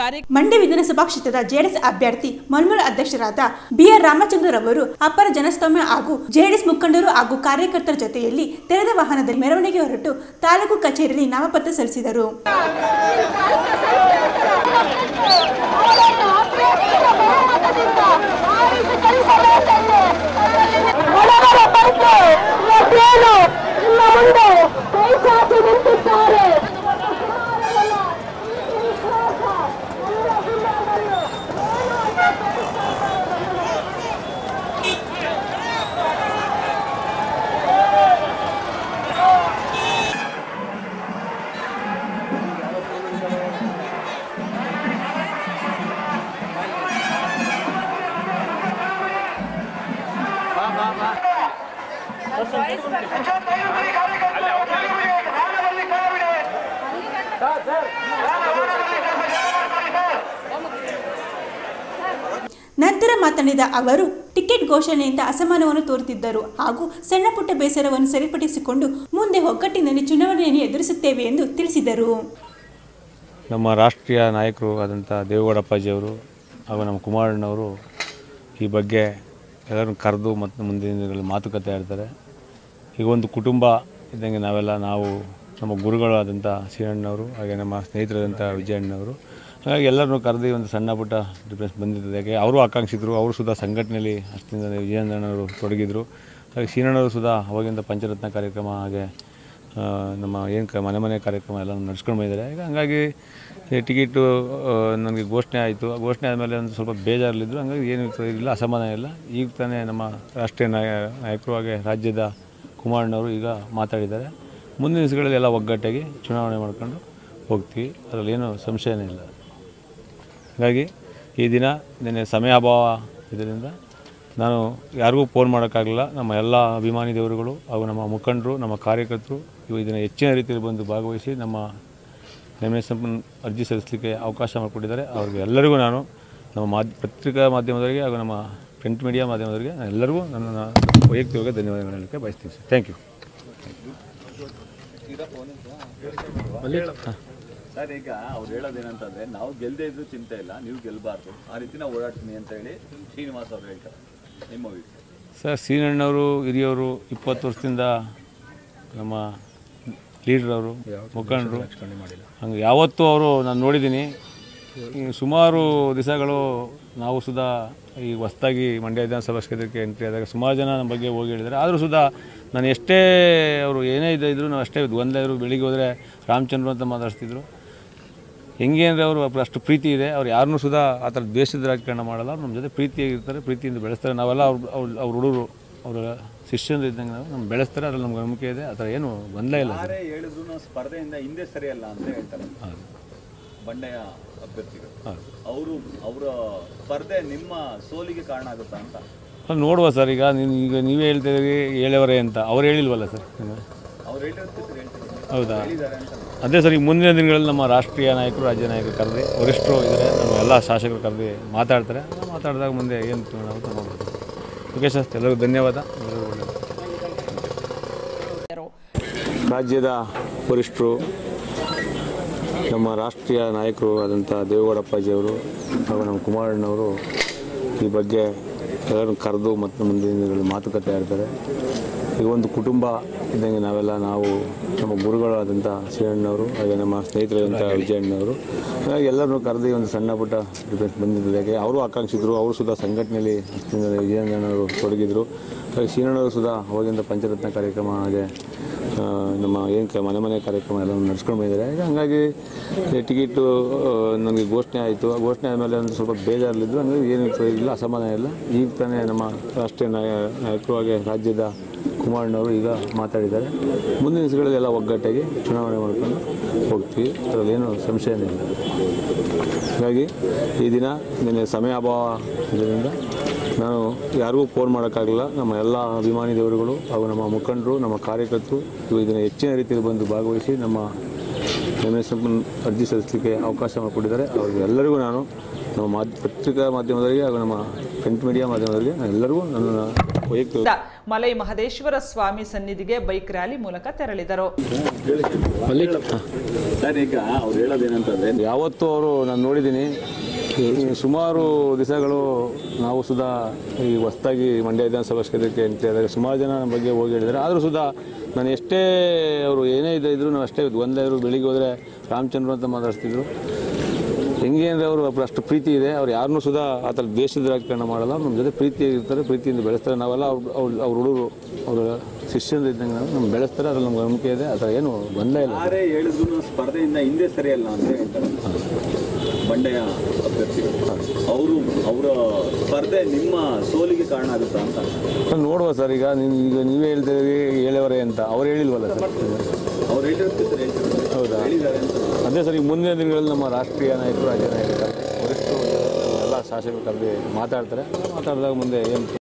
ಕಾರ್ಯ ಮಂಡ್ಯ ವಿಧಾನಸಭಾ ಕ್ಷೇತ್ರದ ಜೆಡಿಎಸ್ ಅಭ್ಯರ್ಥಿ ಮಲ್ಮೂಲ ಅಧ್ಯಕ್ಷರಾದ ಬಿಆರ್ ರಾಮಚಂದ್ರ ಅವರು ಅಪರ ಜನಸ್ತೋಮ ಹಾಗೂ ಜೆಡಿಎಸ್ ಮುಖಂಡರು ಹಾಗೂ ಕಾರ್ಯಕರ್ತರ ಜೊತೆಯಲ್ಲಿ ತೆರೆದ ವಾಹನದಲ್ಲಿ ಮೆರವಣಿಗೆ ಹೊರಟು ತಾಲೂಕು ಕಚೇರಿಯಲ್ಲಿ ನಾಮಪತ್ರ ಸಲ್ಲಿಸಿದರು ಒಳಗಡೆ ಬಂದು ಇವತ್ತೇನು ನಿಮ್ಮ ಮುಂದೆ ಕೈ ಚಾಚಿ ನಿಂತಿದ್ದಾರೆ ನಂತರ ಮಾತನಾಡಿದ ಅವರು ಟಿಕೆಟ್ ಘೋಷಣೆಯಿಂದ ಅಸಮಾನವನ್ನು ತೋರುತ್ತಿದ್ದರು ಹಾಗೂ ಸಣ್ಣ ಪುಟ್ಟ ಬೇಸರವನ್ನು ಸರಿಪಡಿಸಿಕೊಂಡು ಮುಂದೆ ಒಗ್ಗಟ್ಟಿನಲ್ಲಿ ಚುನಾವಣೆಯನ್ನು ಎದುರಿಸುತ್ತೇವೆ ಎಂದು ತಿಳಿಸಿದರು ನಮ್ಮ ರಾಷ್ಟ್ರೀಯ ನಾಯಕರು ಆದಂಥ ದೇವೇಗೌಡಪ್ಪಾಜಿಯವರು ಹಾಗೂ ನಮ್ಮ ಕುಮಾರಣ್ಣವರು ಈ ಬಗ್ಗೆ ಎಲ್ಲರನ್ನು ಕರೆದು ಮತ್ತು ಮುಂದಿನ ದಿನಗಳಲ್ಲಿ ಮಾತುಕತೆ ಆಡ್ತಾರೆ ಈಗ ಒಂದು ಕುಟುಂಬ ಇದ್ದಂಗೆ ನಾವೆಲ್ಲ ನಾವು ನಮ್ಮ ಗುರುಗಳಾದಂಥ ಶ್ರೀರಣ್ಣವರು ಹಾಗೆ ನಮ್ಮ ಸ್ನೇಹಿತರಾದಂಥ ವಿಜಯಣ್ಣವರು ಹಾಗಾಗಿ ಎಲ್ಲರನ್ನೂ ಕರೆದು ಒಂದು ಸಣ್ಣ ಪುಟ್ಟ ಡಿಫ್ರೆನ್ಸ್ ಬಂದಿರ್ತದೆ ಯಾಕೆ ಅವರು ಆಕಾಂಕ್ಷಿದ್ರು ಅವರು ಸುಧಾ ಸಂಘಟನೆಯಲ್ಲಿ ಅಷ್ಟಿಂದ ವಿಜಯಣ್ಣವರು ತೊಡಗಿದ್ರು ಹಾಗೆ ಶ್ರೀರಣ್ಣವರು ಸುಧಾ ಅವಾಗಿಂದ ಪಂಚರತ್ನ ಕಾರ್ಯಕ್ರಮ ಹಾಗೆ ಆ, ನಮ್ಮ ಏನು ಕ ಮನೆ ಮನೆ ಕಾರ್ಯಕ್ರಮ ಎಲ್ಲ ನಡ್ಸ್ಕೊಂಡು ಬಂದಿದ್ದಾರೆ ಈಗ ಹಂಗಾಗಿ ಈ ಟಿಕೆಟು ಆ, ನನಗೆ ಘೋಷಣೆ ಆಯಿತು ಆ ಘೋಷಣೆ ಆದಮೇಲೆ ಒಂದು ಸ್ವಲ್ಪ ಬೇಜಾರಲ್ಲಿದ್ದರು ಹಂಗಾಗಿ ಏನು ಇಲ್ಲ ಅಸಮಾಧಾನ ಇಲ್ಲ ಈಗ ತಾನೇ ನಮ್ಮ ರಾಷ್ಟ್ರೀಯ ನಾಯ ನಾಯಕರು ಹಾಗೆ ರಾಜ್ಯದ ಕುಮಾರಣ್ಣವರು ಈಗ ಮಾತಾಡಿದ್ದಾರೆ ಮುಂದಿನ ದಿವಸಗಳಲ್ಲಿ ಎಲ್ಲ ಒಗ್ಗಟ್ಟಾಗಿ ಚುನಾವಣೆ ಮಾಡ್ಕೊಂಡು ಹೋಗ್ತೀವಿ ಅದರಲ್ಲಿ ಏನು ಸಂಶಯನೇ ಇಲ್ಲ ಹಾಗಾಗಿ ಈ ದಿನ ನಿನ್ನೆ ಸಮಯ ಅಭಾವ ಇದರಿಂದ ನಾನು ಯಾರಿಗೂ ಫೋನ್ ಮಾಡೋಕ್ಕಾಗಲಿಲ್ಲ ನಮ್ಮ ಎಲ್ಲ ಅಭಿಮಾನಿ ದೇವರುಗಳು ಹಾಗೂ ನಮ್ಮ ಮುಖಂಡರು ನಮ್ಮ ಕಾರ್ಯಕರ್ತರು ಇವು ಇದನ್ನು ಹೆಚ್ಚಿನ ರೀತಿಯಲ್ಲಿ ಬಂದು ಭಾಗವಹಿಸಿ ನಮ್ಮ ನಾಮಿನೇಷನ್ ಅರ್ಜಿ ಸಲ್ಲಿಸಲಿಕ್ಕೆ ಅವಕಾಶ ಮಾಡಿಕೊಟ್ಟಿದ್ದಾರೆ ಅವ್ರಿಗೆ ಎಲ್ಲರಿಗೂ ನಾನು ನಮ್ಮ ಮಾಧ್ಯ ಪತ್ರಿಕಾ ಮಾಧ್ಯಮದವರಿಗೆ ಹಾಗೂ ನಮ್ಮ ಪ್ರಿಂಟ್ ಮೀಡಿಯಾ ಮಾಧ್ಯಮದವರಿಗೆ ನಾನು ಎಲ್ಲರಿಗೂ ನನ್ನ ವೈಯಕ್ತಿಕವಾಗಿ ಧನ್ಯವಾದಗಳು ಹೇಳಲಿಕ್ಕೆ ಬಯಸ್ತೀನಿ ಸರ್ ಥ್ಯಾಂಕ್ ಯು ಸರ್ ಈಗ ಅವ್ರು ಹೇಳೋದೇನಂತಂದ್ರೆ ನಾವು ಗೆಲ್ಲದೆ ಇದ್ರು ಚಿಂತೆ ಇಲ್ಲ ನೀವು ಗೆಲ್ಲಬಾರ್ದು ಆ ರೀತಿ ನಾವು ಓಡಾಡ್ತೀನಿ ಅಂತ ಹೇಳಿ ಶ್ರೀನಿವಾಸ್ ಅವ್ರು ಹೇಳ್ತಾರೆ ನಿಮ್ಮ ಅಭಿಪ್ರಾಯ ಸರ್ ಸೀನಣ್ಣವರು ಹಿರಿಯವರು ಇಪ್ಪತ್ತು ವರ್ಷದಿಂದ ನಮ್ಮ ಲೀಡ್ರ್ ಅವರು ಮುಖಂಡರು ಹಂಗೆ ಯಾವತ್ತೂ ಅವರು ನಾನು ನೋಡಿದ್ದೀನಿ ಈ ಸುಮಾರು ದಿವಸಗಳು ನಾವು ಸುಧಾ ಈ ಹೊಸ್ದಾಗಿ ಮಂಡ್ಯ ವಿಧಾನಸಭಾ ಕ್ಷೇತ್ರಕ್ಕೆ ಎಂಟ್ರಿ ಆದಾಗ ಸುಮಾರು ಜನ ನಮ್ಮ ಬಗ್ಗೆ ಹೋಗಿ ಹೇಳಿದ್ದಾರೆ ಆದರೂ ಸುಧಾ ನಾನು ಎಷ್ಟೇ ಅವರು ಏನೇ ಇದೆ ಇದ್ರು ನಾವು ಅಷ್ಟೇ ಗೊಂದಲ ಇದ್ರು ಬೆಳಿಗ್ಗೆ ಹೋದರೆ ರಾಮಚಂದ್ರ ಅಂತ ಮಾತಾಡ್ತಿದ್ರು ಹೆಂಗೆ ಅಂದರೆ ಅವರು ಅಷ್ಟು ಪ್ರೀತಿ ಇದೆ ಅವ್ರು ಯಾರನ್ನೂ ಸುಧಾ ಆ ಥರ ದ್ವೇಷದ ರಾಜಕಾರಣ ಮಾಡಲ್ಲ ಅವ್ರು ನಮ್ಮ ಜೊತೆ ಪ್ರೀತಿಯಾಗಿರ್ತಾರೆ ಪ್ರೀತಿಯಿಂದ ಬೆಳೆಸ್ತಾರೆ ನಾವೆಲ್ಲ ಅವ್ರು ಅವ್ರು ಅವ್ರ ಹುಡುಗರು ಅವರ ಶಿಷ್ಯಂದ್ರು ಇದ್ದಂಗೆ ನಾವು ನಮ್ಮ ಬೆಳೆಸ್ತಾರೆ ಅದ್ರಲ್ಲಿ ನಮ್ಗೆ ನಂಬಿಕೆ ಇದೆ ಆ ಥರ ಏನು ಗೊಂದಲ ಇಲ್ಲ ಸರ್ ಯಾರೇ ಹೇಳಿದ್ರು ನಾವು ಸ್ಪರ್ಧೆಯಿಂದ ಹಿಂದೆ ಸರಿಯಲ್ಲ ಅಂತ ಹೇಳ್ತಾರೆ ಬಂಡೆಯ ಅಭ್ಯರ್ಥಿಗಳು ಅವರು ಅವರ ಸ್ಪರ್ಧೆ ನಿಮ್ಮ ಸೋಲಿಗೆ ಕಾರಣ ಆಗುತ್ತಾ ಅಂತ ಅದು ನೋಡುವ ಸರ್ ಈಗ ನೀನು ಈಗ ನೀವೇ ಹೇಳ್ತಿದ್ದೀರಿ ಹೇಳವರೇ ಅಂತ ಅವ್ರು ಹೇಳಿಲ್ವಲ್ಲ ಸರ್ ಅವ್ರು ಹೇಳಿರ್ತಿದ್ರು ಹೇಳ್ತಾರೆ ಹೌದಾ ಹೇಳಿದ್ದಾರೆ ಅಂತ ಅದೇ ಸರ್ ಈಗ ಮುಂದಿನ ದಿನಗಳಲ್ಲಿ ನಮ್ಮ ರಾಷ್ಟ್ರೀಯ ನಾಯಕರು ರಾಜ್ಯ ನಾಯಕರು ಕರೆದು ವರಿಷ್ಠರು ಇದ್ದಾರೆ ನಮ್ಮ ಎಲ್ಲ ಶಾಸಕರು ಕರೆದು ಮಾತಾಡ್ತಾರೆ ಮಾತಾಡಿದಾಗ ಮುಂದೆ ಏನು ನಾವು ತಗೋಬೋದು ಓಕೆ ಸರ್ ಎಲ್ಲರಿಗೂ ಧನ್ಯವಾದ ಎಲ್ಲರಿಗೂ ಒಳ್ಳೆಯದು ರಾಜ್ಯದ ವರಿಷ್ಠರು ನಮ್ಮ ರಾಷ್ಟ್ರೀಯ ನಾಯಕರು ಆದಂಥ ದೇವೇಗೌಡಪ್ಪಾಜಿಯವರು ಹಾಗೂ ನಮ್ಮ ಕುಮಾರಣ್ಣವರು ಈ ಬಗ್ಗೆ ಎಲ್ಲರನ್ನು ಕರೆದು ಮತ್ತು ಮುಂದಿನ ದಿನಗಳಲ್ಲಿ ಮಾತುಕತೆ ಆಡ್ತಾರೆ ಈಗ ಒಂದು ಕುಟುಂಬ ಇದ್ದಂಗೆ ನಾವೆಲ್ಲ ನಾವು ನಮ್ಮ ಗುರುಗಳಾದಂಥ ಶ್ರೀರಣ್ಣವರು ಹಾಗೆ ನಮ್ಮ ಸ್ನೇಹಿತರಾದಂಥ ವಿಜಯಣ್ಣವರು ಹಾಗಾಗಿ ಎಲ್ಲರನ್ನೂ ಕರೆದು ಒಂದು ಸಣ್ಣ ಪುಟ್ಟ ಡಿಫೆನ್ಸ್ ಬಂದಿರ್ತದೆ ಯಾಕೆ ಅವರು ಆಕಾಂಕ್ಷಿದ್ರು ಅವರು ಸುಧಾ ಸಂಘಟನೆಯಲ್ಲಿ ಅಷ್ಟಿಂದ ವಿಜಯಣ್ಣವರು ತೊಡಗಿದ್ರು ಹಾಗೆ ಶ್ರೀರಣ್ಣವರು ಸುಧಾ ಅವಾಗಿಂದ ಪಂಚರತ್ನ ಕಾರ್ಯಕ್ರಮ ಹಾಗೆ ಆ, ನಮ್ಮ ಏನು ಕ ಮನೆ ಮನೆ ಕಾರ್ಯಕ್ರಮ ಎಲ್ಲ ನಡ್ಸ್ಕೊಂಡು ಬಂದಿದ್ದಾರೆ ಈಗ ಹಂಗಾಗಿ ಈ ಟಿಕೆಟು ಆ, ನನಗೆ ಘೋಷಣೆ ಆಯಿತು ಆ ಘೋಷಣೆ ಆದಮೇಲೆ ಒಂದು ಸ್ವಲ್ಪ ಬೇಜಾರಲ್ಲಿದ್ದು ಹಂಗಾಗಿ ಏನು ಇಲ್ಲ ಅಸಮಾಧಾನ ಇಲ್ಲ ಈಗ ತಾನೇ ನಮ್ಮ ರಾಷ್ಟ್ರೀಯ ನಾಯ ನಾಯಕರು ಹಾಗೆ ರಾಜ್ಯದ ಕುಮಾರಣ್ಣವರು ಈಗ ಮಾತಾಡಿದ್ದಾರೆ ಮುಂದಿನ ದಿವಸಗಳಲ್ಲಿ ಎಲ್ಲ ಒಗ್ಗಟ್ಟಾಗಿ ಚುನಾವಣೆ ಮಾಡ್ಕೊಂಡು ಹೋಗ್ತೀವಿ ಅದರಲ್ಲಿ ಏನು ಸಂಶಯನೇ ಇಲ್ಲ ಹಾಗಾಗಿ ಈ ದಿನ ನಿನ್ನೆ ಸಮಯ ಅಭಾವ ಇದರಿಂದ ನಾನು ಯಾರಿಗೂ ಫೋನ್ ಮಾಡೋಕ್ಕಾಗಲಿಲ್ಲ ನಮ್ಮ ಎಲ್ಲ ಅಭಿಮಾನಿ ದೇವರುಗಳು ಹಾಗೂ ನಮ್ಮ ಮುಖಂಡರು ನಮ್ಮ ಕಾರ್ಯಕರ್ತರು ಇವು ಇದನ್ನು ಹೆಚ್ಚಿನ ರೀತಿಯಲ್ಲಿ ಬಂದು ಭಾಗವಹಿಸಿ ನಮ್ಮ ನಾಮಿನೇಷನ್ ಅರ್ಜಿ ಸಲ್ಲಿಸಲಿಕ್ಕೆ ಅವಕಾಶ ಮಾಡಿಕೊಟ್ಟಿದ್ದಾರೆ ಅವ್ರಿಗೆ ಎಲ್ಲರಿಗೂ ನಾನು ನಮ್ಮ ಮಾಧ್ಯ ಪತ್ರಿಕಾ ಮಾಧ್ಯಮದವರಿಗೆ ಹಾಗೂ ನಮ್ಮ ಪ್ರಿಂಟ್ ಮೀಡಿಯಾ ಮಾಧ್ಯಮದವರಿಗೆ ನಾನು ಎಲ್ಲರಿಗೂ ನನ್ನ ವೈಯಕ್ತಿಕ ಮಲೈ ಮಹದೇಶ್ವರ ಸ್ವಾಮಿ ಸನ್ನಿಧಿಗೆ ಬೈಕ್ ರ್ಯಾಲಿ ಮೂಲಕ ತೆರಳಿದರು ಸರ್ ಈಗ ಅವ್ರು ಹೇಳೋದೇನಂತಂದ್ರೆ ಯಾವತ್ತೂ ಅವರು ನಾನು ನೋಡಿದ್ದೀನಿ ಈ ಸುಮಾರು ದಿವಸಗಳು ನಾವು ಸುಧಾ ಈ ಹೊಸ್ದಾಗಿ ಮಂಡ್ಯ ವಿಧಾನಸಭಾ ಕ್ಷೇತ್ರಕ್ಕೆ ಎಂಟ್ರಿ ಆದಾಗ ಸುಮಾರು ಜನ ನಮ್ಮ ಬಗ್ಗೆ ಹೋಗಿ ಹೇಳಿದ್ದಾರೆ ಆದರೂ ಸುಧಾ ನಾನು ಎಷ್ಟೇ ಅವರು ಏನೇ ಇದೆ ಇದ್ರು ನಾವು ಅಷ್ಟೇ ಒಂದೇ ಇದ್ರು ಬೆಳಿಗ್ಗೆ ಹೋದರೆ ರಾಮಚಂದ್ರ ಅಂತ ಮಾತಾಡ್ತಿದ್ರು ಹೆಂಗೆ ಅಂದರೆ ಅವರು ಅಷ್ಟು ಪ್ರೀತಿ ಇದೆ ಅವ್ರು ಯಾರನ್ನೂ ಸುಧಾ ಆ ಥರ ದ್ವೇಷದ ರಾಜಕಾರಣ ಮಾಡಲ್ಲ ನಮ್ಮ ಜೊತೆ ಪ್ರೀತಿ ಇರ್ತಾರೆ ಪ್ರೀತಿಯಿಂದ ಬೆಳೆಸ್ತಾರೆ ನಾವೆಲ್ಲ ಅವ್ರು ಅವ್ರು ಅವ್ರ ಹುಡುಗರು ಅವರ ಶಿಷ್ಯಂದು ಇದ್ದಂಗೆ ನಾವು ನಮ್ಗೆ ಬೆಳೆಸ್ತಾರೆ ಅದ್ರಲ್ಲಿ ನಮ್ಗೆ ನಂಬಿಕೆ ಇದೆ ಆ ಥರ ಏನು ಗೊಂದಲ ಇಲ್ಲ ಯಾರೇ ಹೇಳಿದ್ರು ಸ್ಪರ್ಧೆಯಿಂದ ಹಿಂದೆ ಸರಿಯಲ್ಲ ಅಂತ ಹೇಳ್ತಾರೆ ಬಂಡೆಯ ಅಭ್ಯರ್ಥಿಗಳು ಅವರು ಅವರ ಸ್ಪರ್ಧೆ ನಿಮ್ಮ ಸೋಲಿಗೆ ಕಾರಣ ಆಗುತ್ತಾ ಅಂತ ಸರ್ ನೋಡುವ ಸರ್ ಈಗ ನೀವು ಈಗ ನೀವೇ ಹೇಳ್ತೀರಿ ಹೇಳವರೇ ಅಂತ ಅವ್ರು ಹೇಳಿಲ್ವಲ್ಲ ಸರ್ ಅವ್ರು ಹೇಳಿರ್ತಿದ್ರೆ ಹೌದಾ ಹೇಳಿದ್ದಾರೆ ಅಂತ ಅದೇ ಸರ್ ಈಗ ಮುಂದಿನ ದಿನಗಳಲ್ಲಿ ನಮ್ಮ ರಾಷ್ಟ್ರೀಯ ನಾಯಕರು ರಾಜ್ಯ ನಾಯಕರು ವರಿಷ್ಠರು ಎಲ್ಲ ಶಾಸಕರು ಕರೆದು ಮಾತಾಡ್ತಾರೆ ಮಾತಾಡಿದಾಗ ಮುಂದೆ ಏನು